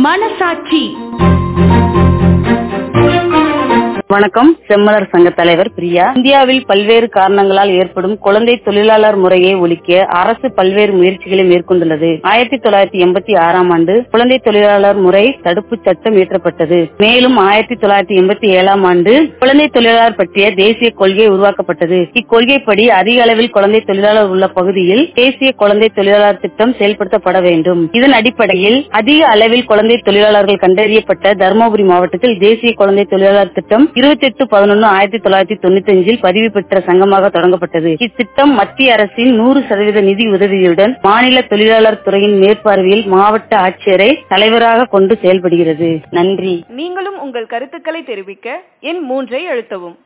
மனசாட்சி வணக்கம் செம்மலர் சங்க தலைவர் பிரியா இந்தியாவில் பல்வேறு காரணங்களால் ஏற்படும் குழந்தை தொழிலாளர் முறையை ஒழிக்க அரசு பல்வேறு முயற்சிகளை மேற்கொண்டுள்ளது ஆயிரத்தி தொள்ளாயிரத்தி எண்பத்தி ஆறாம் ஆண்டு குழந்தை தொழிலாளர் முறை தடுப்பு சட்டம் இயற்றப்பட்டது மேலும் ஆயிரத்தி தொள்ளாயிரத்தி எண்பத்தி ஏழாம் ஆண்டு குழந்தை தொழிலாளர் பற்றிய தேசிய கொள்கை உருவாக்கப்பட்டது இக்கொள்கைப்படி அதிக அளவில் குழந்தை தொழிலாளர் உள்ள பகுதியில் தேசிய குழந்தை தொழிலாளர் திட்டம் செயல்படுத்தப்பட வேண்டும் இதன் அடிப்படையில் அதிக அளவில் குழந்தை தொழிலாளர்கள் கண்டறியப்பட்ட தருமபுரி மாவட்டத்தில் தேசிய குழந்தை தொழிலாளர் திட்டம் இருபத்தி எட்டு பதினொன்று ஆயிரத்தி தொள்ளாயிரத்தி தொண்ணூத்தி அஞ்சில் பதிவு பெற்ற சங்கமாக தொடங்கப்பட்டது இத்திட்டம் மத்திய அரசின் நூறு சதவீத நிதி உதவியுடன் மாநில தொழிலாளர் துறையின் மேற்பார்வையில் மாவட்ட ஆட்சியரை தலைவராக கொண்டு செயல்படுகிறது நன்றி நீங்களும் உங்கள் கருத்துக்களை தெரிவிக்க எண் மூன்றை அழுத்தவும்